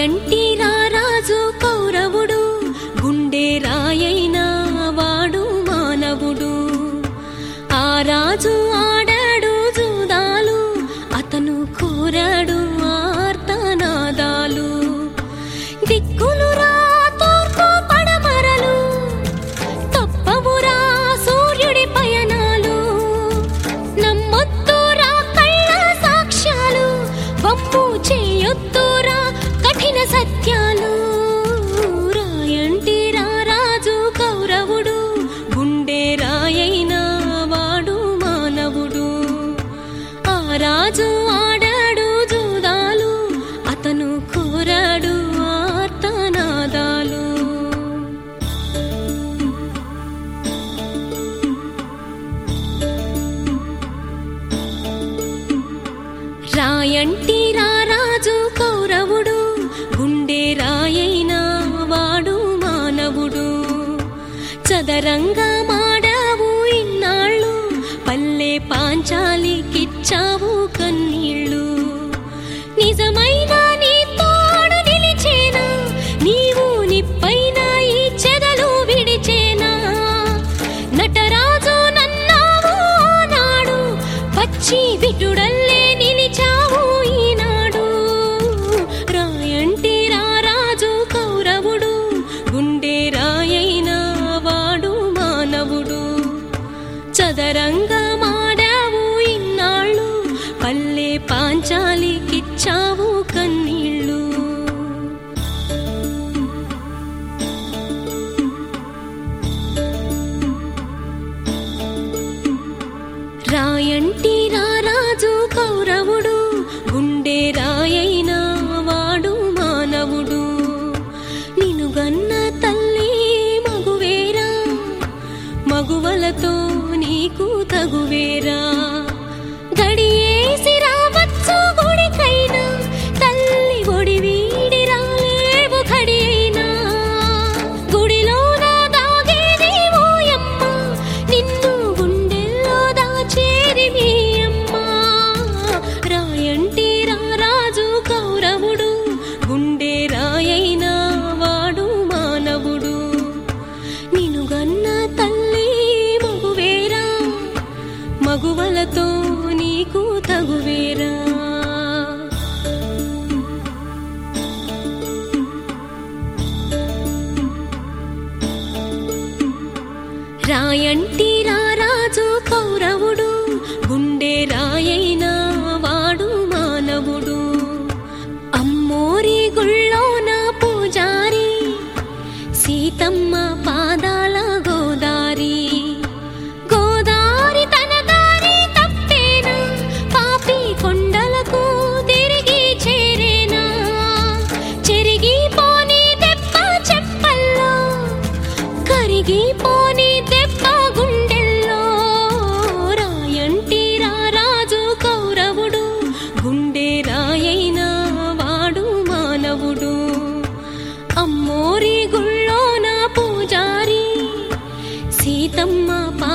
రాయంటి రారాజు కౌరవుడు గుండె రాయైన వాడు మానవుడు ఆ రాజు ఆడాడు జూదాలు అతను కోరాడు ఆర్తనాదాలు దిక్కులురా తూర్పు పడమరలు తప్పవురా సూర్యుడి పయనాలు నమ్మొద్దురా కళ్ళ సాక్ష్యాలు వమ్ము చేయొద్దురా కఠిన సత్యాలు రాయంటి రారాజు కౌరవుడు గుండె రాయైన వాడు మానవుడు ఆ రాజు ఆడాడు జూదాలు అతను కోరాడు ఆర్తనాదాలు రాయంటి రారాజు కౌరవుడు గుండె రాయైన వాడు మానవుడు చదరంగా మాడావు ఇన్నాళ్ళు పల్లె పాంచాలికిచ్చావు కన్నీళ్ళు నిజమైన నీ తోడు నిలిచేనా నీవు నిప్పైన ఈ చెదలు విడిచేనా నటరాజు నన్నావు నాడు పచ్చి విటుడల్లే నిలిచావు ఈనాడు రాయంటి రారాజు కౌరవుడు గుండె రాయైన వాడు మానవుడు చదరంగా మాడావు ఇన్నాళ్ళు పల్లె పాంచాలికిచ్చావు కన్నీళ్ళు రాయంటి రారాజు కౌరవుడు గుండె రాయైన వాడు మానవుడు నిను గన్న తల్లి మగువేరా మగువలతో నీకు తగువేరా గడియేసి రావచ్చు గుడికైనా తల్లి ఒడి వీడి రాలేవు కడి అయినా గుడిలోన దాగేది ఓయమ్మ నిన్ను గుండెల్లో దాచేది మీ అమ్మ రాయంటి రారాజు కౌరవుడు గుండె రాయైన వాడు మానవుడు నిను గన్న తల్లి మగువేరా మగువలతో నీకు తగువేరా రాయంటి రారాజు కౌరవుడు గుండె రాయైన వాడు మానవుడు అమ్మోరి గుళ్ళోన పూజారి సీతమ్మ పాదాల గోదారి గోదారి తన దారి తప్పేనా పాపి కొండలకు తిరిగి చేరేనా చెరిగిపోని దెబ్బ చెప్పల్లో కరిగిపోని దెబ్బ గుండెల్లో రాయంటి రారాజు కౌరవుడు గుండె రాయైన వాడు మానవుడు అమ్మోరి గుళ్ళోన పూజారి సీతమ్మ పా